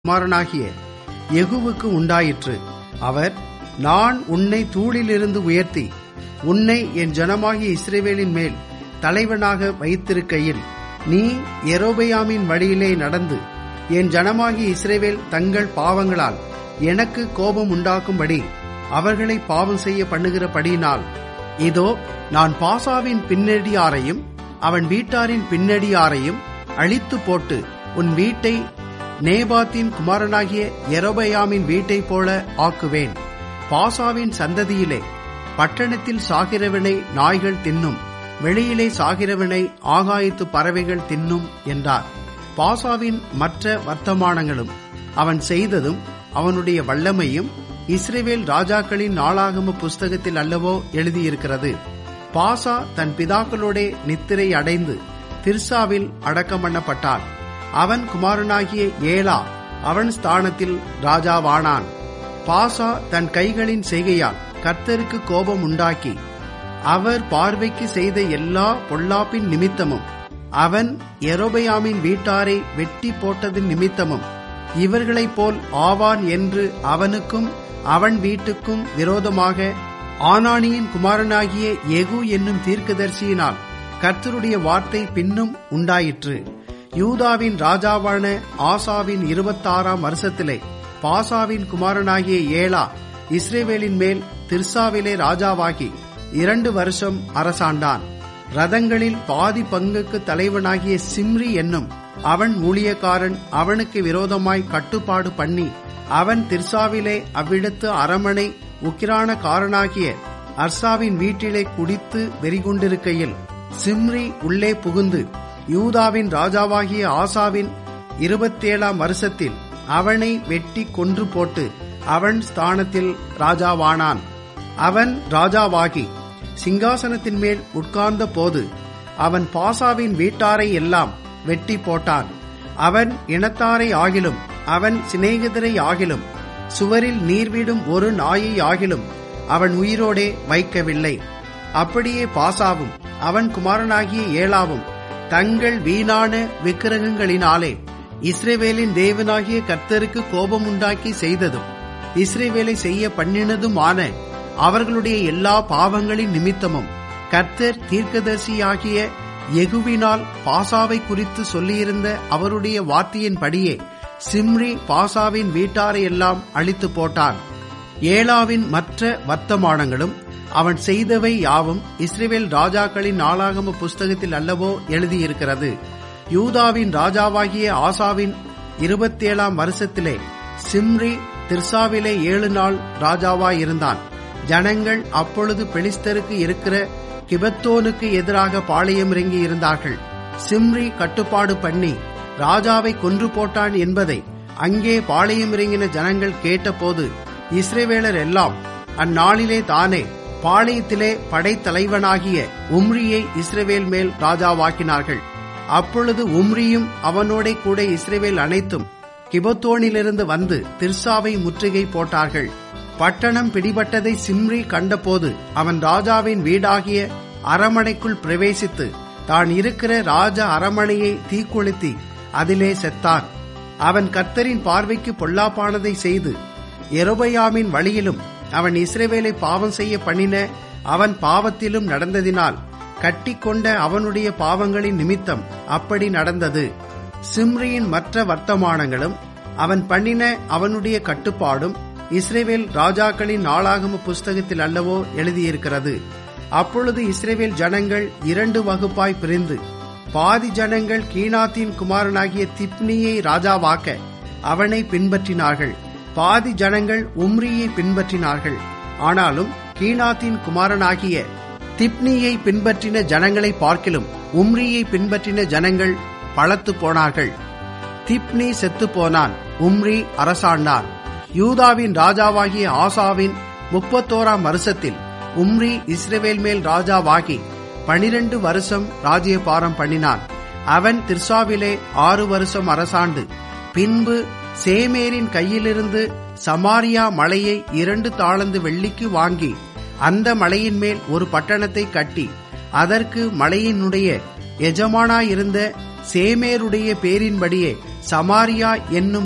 குமாரனாகிய யெகூவுக்கு உண்டாயிற்று அவர் நான் உன்னை தூளிலிருந்து உயர்த்தி உன்னை என் ஜனமாகிய இஸ்ரவேலின் மேல் தலைவனாக வைத்திருக்கையில் நீ யெரொபெயாமின் வழியிலே நடந்து என் ஜனமாகிய இஸ்ரவேல் தங்கள் பாவங்களால் எனக்கு கோபம் உண்டாக்கும்படி அவர்களை பாவம் செய்ய பண்ணுகிறபடியினால் இதோ நான் பாசாவின் பின்னடியாரையும் அவன் வீட்டாரின் பின்னடியாரையும் அழித்து போட்டு உன் வீட்டை நேபாத்தின் குமாரனாகிய எரோபயாமின் வீட்டைப் போல ஆக்குவேன் பாசாவின் சந்ததியிலே பட்டணத்தில் சாகிறவனை நாய்கள் தின்னும் வெளியிலே சாகிறவனை ஆகாயத்து பறவைகள் தின்னும் என்றார் பாசாவின் மற்ற வர்த்தமானங்களும் அவன் செய்ததும் அவனுடைய வல்லமையும் இஸ்ரேவேல் ராஜாக்களின் நாளாகம புஸ்தகத்தில் அல்லவோ எழுதியிருக்கிறது பாசா தன் பிதாக்களோடே நித்திரை அடைந்து திர்சாவில் அடக்கம் பண்ணப்பட்டான் அவன் குமாரனாகிய ஏலா அவன் ஸ்தானத்தில் ராஜாவானான் பாசா தன் கைகளின் செய்கையால் கர்த்தருக்கு கோபம் உண்டாக்கி அவர் பார்வைக்கு செய்த எல்லா பொல்லாப்பின் நிமித்தமும் அவன் எரோபயாமின் வீட்டாரை வெட்டி போட்டதின் நிமித்தமும் இவர்களைப் போல் ஆவான் என்று அவனுக்கும் அவன் வீட்டுக்கும் விரோதமாக ஆனானியின் குமாரனாகிய எகு என்னும் தீர்க்கதரிசியினால் கர்த்தருடைய வார்த்தை பின்னும் உண்டாயிற்று யூதாவின் ராஜாவான ஆசாவின் இருபத்தாறாம் வருஷத்திலே பாசாவின் குமாரனாகிய ஏலா இஸ்ரேவேலின் மேல் திர்சாவிலே ராஜாவாகி இரண்டு வருஷம் அரசாண்டான் ரதங்களில் பாதி பங்குக்கு தலைவனாகிய சிம்ரி என்னும் அவன் ஊழியக்காரன் அவனுக்கு விரோதமாய் கட்டுப்பாடு பண்ணி அவன் திர்சாவிலே அவ்விடத்து அரமனை உக்கிரான காரனாகிய அர்சாவின் வீட்டிலே குடித்து வெறிகொண்டிருக்கையில் சிம்ரி உள்ளே புகுந்து யூதாவின் ராஜாவாகிய ஆசாவின் இருபத்தேழாம் வருஷத்தில் அவனை வெட்டி கொன்று போட்டு அவன் ஸ்தானத்தில் ராஜாவானான் அவன் ராஜாவாகி சிங்காசனத்தின் மேல் உட்கார்ந்த போது அவன் பாசாவின் வீட்டாரை எல்லாம் வெட்டி போட்டான் அவன் இனத்தாரை ஆகிலும் அவன் சிநேகிதரை ஆகிலும் சுவரில் நீர்விடும் ஒரு நாயை ஆகிலும் அவன் உயிரோடே வைக்கவில்லை அப்படியே பாசாவும் அவன் குமாரனாகிய ஏலாவும் தங்கள் வீணான விக்கிரகங்களினாலே இஸ்ரேவேலின் தேவனாகிய கர்த்தருக்கு கோபம் உண்டாக்கி செய்ததும் இஸ்ரேவேலை செய்ய பண்ணினதுமான அவர்களுடைய எல்லா பாவங்களின் நிமித்தமும் கர்த்தர் தீர்க்கதரிசியாகிய எகுவினால் பாசாவை குறித்து சொல்லியிருந்த அவருடைய வார்த்தையின்படியே சிம்ரி பாசாவின் வீட்டாரை எல்லாம் அழித்து போட்டான் ஏலாவின் மற்ற வர்த்தமானங்களும் அவன் செய்தவை யாவும் இஸ்ரேவேல் ராஜாக்களின் நாளாகம புஸ்தகத்தில் அல்லவோ எழுதியிருக்கிறது யூதாவின் ராஜாவாகிய ஆசாவின் இருபத்தேழாம் வருஷத்திலே சிம்ரி திர்சாவிலே ஏழு நாள் ராஜாவாயிருந்தான் ஜனங்கள் அப்பொழுது பெலிஸ்தருக்கு இருக்கிற கிபத்தோனுக்கு எதிராக பாளையம் இறங்கி இருந்தார்கள் சிம்ரி கட்டுப்பாடு பண்ணி ராஜாவை கொன்று போட்டான் என்பதை அங்கே பாளையம் இறங்கின ஜனங்கள் கேட்டபோது இஸ்ரேவேலர் எல்லாம் அந்நாளிலே தானே பாளையத்திலே படைத்தலைவனாகிய உம்ரியை இஸ்ரேவேல் மேல் ராஜாவாக்கினார்கள் அப்பொழுது உம்ரியும் அவனோட கூட இஸ்ரேவேல் அனைத்தும் கிபத்தோனிலிருந்து வந்து திர்சாவை முற்றுகை போட்டார்கள் பட்டணம் பிடிபட்டதை சிம்ரி கண்டபோது அவன் ராஜாவின் வீடாகிய அரமனைக்குள் பிரவேசித்து தான் இருக்கிற ராஜ அரமனையை தீக்குளுத்தி அதிலே செத்தான் அவன் கர்த்தரின் பார்வைக்கு பொல்லாப்பானதை செய்து எரோபயாமின் வழியிலும் அவன் இஸ்ரேவேலை பாவம் செய்ய பண்ணின அவன் பாவத்திலும் நடந்ததினால் கட்டிக்கொண்ட அவனுடைய பாவங்களின் நிமித்தம் அப்படி நடந்தது சிம்ரியின் மற்ற வர்த்தமானங்களும் அவன் பண்ணின அவனுடைய கட்டுப்பாடும் இஸ்ரேவேல் ராஜாக்களின் நாளாகம புஸ்தகத்தில் அல்லவோ எழுதியிருக்கிறது அப்பொழுது இஸ்ரேவேல் ஜனங்கள் இரண்டு வகுப்பாய் பிரிந்து பாதி ஜனங்கள் கீனாத்தின் குமாரனாகிய திப்னியை ராஜாவாக்க அவனை பின்பற்றினார்கள் பாதி ஜனங்கள் உம்ரியை பின்பற்றினார்கள் ஆனாலும் கீனாத்தின் குமாரனாகிய திப்னியை பின்பற்றின ஜனங்களை பார்க்கிலும் உம்ரியை பின்பற்றின ஜனங்கள் பழத்து போனார்கள் திப்னி செத்து போனான் உம்ரி அரசாண்டான் யூதாவின் ராஜாவாகிய ஆசாவின் முப்பத்தோராம் வருஷத்தில் உம்ரி இஸ்ரேவேல் மேல் ராஜாவாகி பனிரெண்டு வருஷம் ராஜ்யபாரம் பண்ணினான் அவன் திர்சாவிலே ஆறு வருஷம் அரசாண்டு பின்பு சேமேரின் கையிலிருந்து சமாரியா மலையை இரண்டு தாளந்து வெள்ளிக்கு வாங்கி அந்த மலையின் மேல் ஒரு பட்டணத்தை கட்டி அதற்கு மலையினுடைய எஜமானாயிருந்த சேமேருடைய பேரின்படியே சமாரியா என்னும்